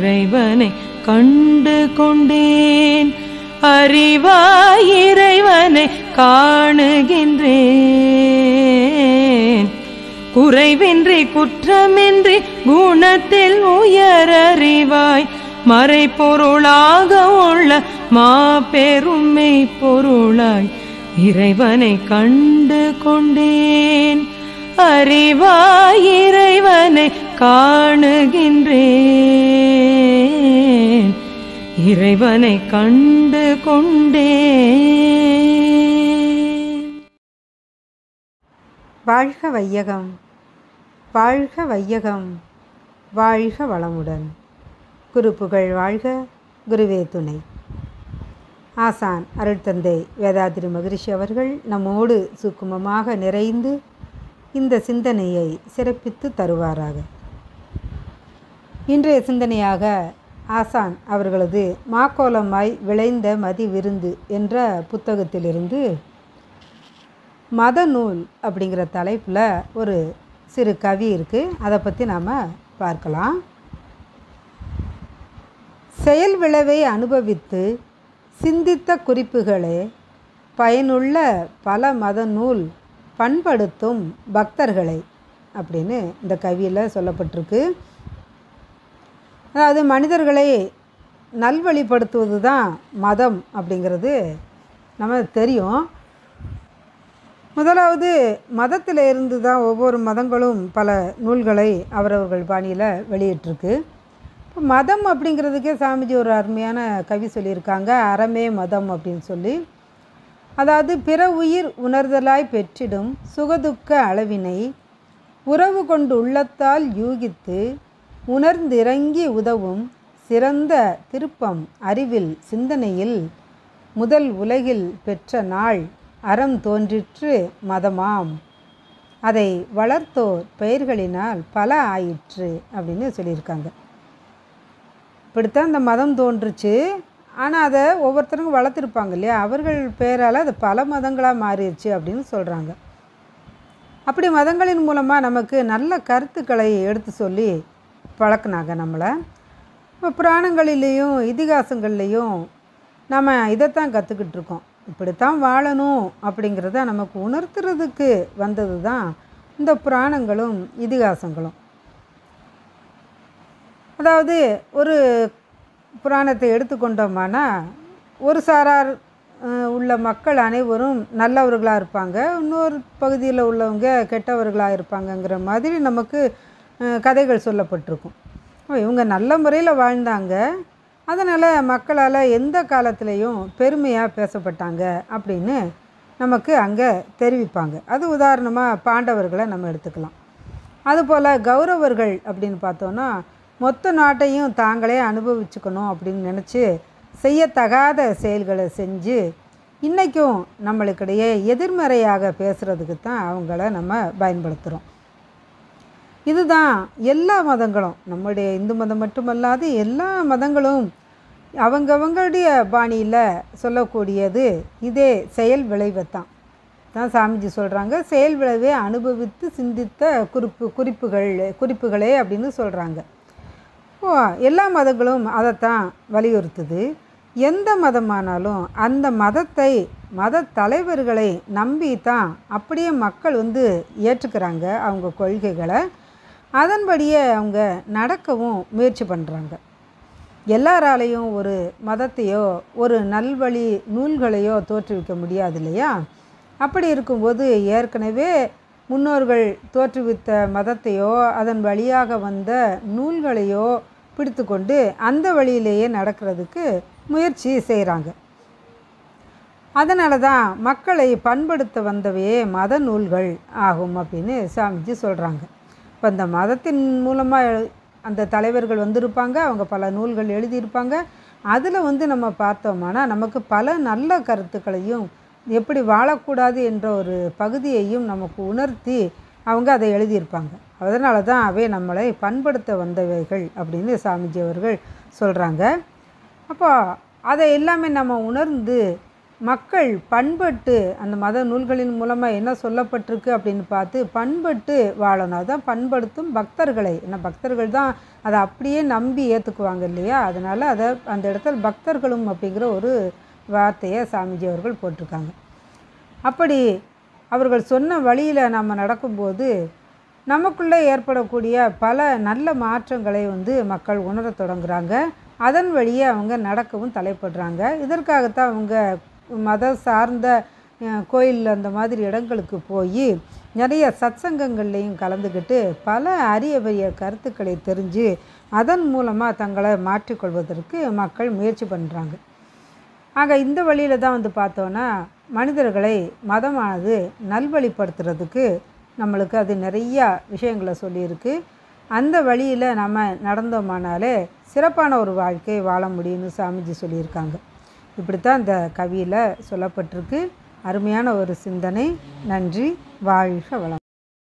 இறைவனை கண்டு கொண்டேன் அறிவாய் இறைவனை காணுகின்றேன் குறைவின்றி குற்றமின்றி குணத்தில் உயரறிவாய் மறைப்பொருளாக உள்ள மாபெருமை பொருளாய் இறைவனை கண்டு கொண்டேன் அறிவாய் இறைவனை காணுகின்றேன் இறைவனை கண்டு கொண்டேன் வாழ்க வையகம் வாழ்க வையகம் வாழ்க வளமுடன் குரு புகழ் வாழ்க குருவே துணை ஆசான் அருட்தந்தை வேதாதிரி மகரிஷி அவர்கள் நம்மோடு சுக்குமமாக நிறைந்து இந்த சிந்தனையை சிறப்பித்து தருவாராக இன்றைய சிந்தனையாக ஆசான் அவர்களது மாக்கோலமாய் விளைந்த மதி விருந்து என்ற புத்தகத்திலிருந்து மத நூல் அப்படிங்கிற தலைப்பில் ஒரு சிறு கவி இருக்குது அதை பற்றி நாம் பார்க்கலாம் செயல் விளைவை அனுபவித்து சிந்தித்த குறிப்புகளே பயனுள்ள பல மத நூல் பண்படுத்தும் பக்தர்களை அப்படின்னு இந்த கவியில் சொல்லப்பட்டிருக்கு அதாவது மனிதர்களை நல்வழிப்படுத்துவது தான் மதம் அப்படிங்கிறது நம்ம தெரியும் முதலாவது மதத்தில் இருந்து தான் ஒவ்வொரு மதங்களும் பல நூல்களை அவரவர்கள் பாணியில் வெளியிட்டிருக்கு இப்போ மதம் அப்படிங்கிறதுக்கே சாமிஜி ஒரு அருமையான கவி சொல்லியிருக்காங்க அறமே மதம் அப்படின்னு சொல்லி அதாவது பிற உயிர் உணர்தலாய் பெற்றிடும் சுகதுக்க அளவினை உறவு கொண்டு உள்ளத்தால் யூகித்து உணர்ந்திறங்கி உதவும் சிறந்த திருப்பம் அறிவில் சிந்தனையில் முதல் உலகில் பெற்ற நாள் அறம் தோன்றிற்று மதமாம் அதை வளர்த்தோர் பெயர்களினால் பல ஆயிற்று அப்படின்னு சொல்லியிருக்காங்க இப்படித்தான் இந்த மதம் தோன்றுச்சு ஆனால் அதை ஒவ்வொருத்தருக்கும் வளர்த்துருப்பாங்க இல்லையா அவர்கள் பெயரால் அது பல மதங்களாக மாறிடுச்சு அப்படின்னு சொல்கிறாங்க அப்படி மதங்களின் மூலமாக நமக்கு நல்ல கருத்துக்களை எடுத்து சொல்லி பழக்கினாங்க நம்மளை இப்போ புராணங்களிலேயும் இதிகாசங்கள்லேயும் நம்ம இதைத்தான் கற்றுக்கிட்டு இருக்கோம் இப்படித்தான் வாழணும் அப்படிங்கிறத நமக்கு உணர்த்துறதுக்கு வந்தது தான் இந்த புராணங்களும் இதிகாசங்களும் அதாவது ஒரு புராணத்தை எடுத்துக்கொண்டோமானா ஒரு சாரார் அஹ், உள்ள மக்கள் அனைவரும் நல்லவர்களாக இருப்பாங்க இன்னொரு பகுதியில் உள்ளவங்க கெட்டவர்களாக இருப்பாங்கங்கிற மாதிரி நமக்கு அஹ், கதைகள் சொல்லப்பட்டிருக்கும் அப்ப இவங்க நல்ல முறையில் வாழ்ந்தாங்க அதனால் மக்களால் எந்த காலத்துலேயும் பெருமையாக பேசப்பட்டாங்க அப்படின்னு நமக்கு அங்கே தெரிவிப்பாங்க அது உதாரணமாக பாண்டவர்களை நம்ம எடுத்துக்கலாம் அதுபோல் கௌரவர்கள் அப்படின்னு பார்த்தோன்னா மொத்த நாட்டையும் தாங்களே அனுபவிச்சுக்கணும் அப்படின்னு நினச்சி செய்யத்தகாத செயல்களை செஞ்சு இன்றைக்கும் நம்மளுக்கிடையே எதிர்மறையாக பேசுகிறதுக்கு தான் அவங்கள நம்ம பயன்படுத்துகிறோம் இதுதான் எல்லா மதங்களும் நம்முடைய இந்து மதம் மட்டுமல்லாது எல்லா மதங்களும் அவங்கவங்களுடைய பாணியில் சொல்லக்கூடியது இதே செயல் விளைவை தான் தான் சாமிஜி சொல்கிறாங்க செயல் விளைவை அனுபவித்து சிந்தித்த குறிப்பு குறிப்புகள் குறிப்புகளே அப்படின்னு சொல்கிறாங்க ஓ எல்லா மதங்களும் அதைத்தான் வலியுறுத்துது எந்த மதமானாலும் அந்த மதத்தை மத தலைவர்களை நம்பி தான் அப்படியே மக்கள் வந்து ஏற்றுக்கிறாங்க அவங்க கொள்கைகளை அதன்படியே அவங்க நடக்கவும் முயற்சி பண்ணுறாங்க எல்லாராலையும் ஒரு மதத்தையோ ஒரு நல்வழி நூல்களையோ தோற்றுவிக்க முடியாது இல்லையா அப்படி இருக்கும்போது ஏற்கனவே முன்னோர்கள் தோற்றுவித்த மதத்தையோ அதன் வழியாக வந்த நூல்களையோ பிடித்துக்கொண்டு அந்த வழியிலேயே நடக்கிறதுக்கு முயற்சி செய்கிறாங்க அதனால தான் மக்களை பண்படுத்த வந்தவையே மத நூல்கள் ஆகும் அப்படின்னு சாமிஜி சொல்கிறாங்க இப்போ இந்த மதத்தின் மூலமாக அந்த தலைவர்கள் வந்திருப்பாங்க அவங்க பல நூல்கள் எழுதியிருப்பாங்க அதில் வந்து நம்ம பார்த்தோம்னா நமக்கு பல நல்ல கருத்துக்களையும் எப்படி வாழக்கூடாது என்ற ஒரு பகுதியையும் நமக்கு உணர்த்தி அவங்க அதை எழுதியிருப்பாங்க அதனால தான் அவை நம்மளை பண்படுத்த வந்தவைகள் அப்படின்னு சாமிஜி அவர்கள் சொல்கிறாங்க அப்போ அதை எல்லாமே நம்ம உணர்ந்து மக்கள் பண்பட்டு அந்த மத நூல்களின் மூலமாக என்ன சொல்லப்பட்டிருக்கு அப்படின்னு பார்த்து பண்பட்டு வாழணும் அதான் பண்படுத்தும் பக்தர்களை ஏன்னா பக்தர்கள் தான் அதை அப்படியே நம்பி ஏற்றுக்குவாங்க இல்லையா அதனால் அதை அந்த இடத்துல பக்தர்களும் அப்படிங்கிற ஒரு வார்த்தையை சாமிஜி அவர்கள் போட்டிருக்காங்க அப்படி அவர்கள் சொன்ன வழியில் நம்ம நடக்கும்போது நமக்குள்ளே ஏற்படக்கூடிய பல நல்ல மாற்றங்களை வந்து மக்கள் உணரத் தொடங்குறாங்க அதன் வழியே அவங்க நடக்கவும் தலைப்படுறாங்க இதற்காகத்தான் அவங்க மத சார்ந்த அஹ், கோயில் அந்த மாதிரி இடங்களுக்கு போய் நிறைய சத்சங்கங்கள்லையும் கலந்துக்கிட்டு பல அரிய பெரிய கருத்துக்களை தெரிஞ்சு அதன் மூலமாக தங்களை மாற்றிக்கொள்வதற்கு மக்கள் முயற்சி பண்ணுறாங்க ஆக இந்த வழியில் தான் வந்து பார்த்தோன்னா மனிதர்களை மதமானது நல்வழிப்படுத்துறதுக்கு நம்மளுக்கு அது நிறையா விஷயங்களை சொல்லியிருக்கு அந்த வழியில் நம்ம நடந்தோமானாலே சிறப்பான ஒரு வாழ்க்கை வாழ முடியும்னு சாமிஜி சொல்லியிருக்காங்க இப்படித்தான் இந்த கவியில் சொல்லப்பட்டிருக்கு அருமையான ஒரு சிந்தனை நன்றி வாழ்க வளம்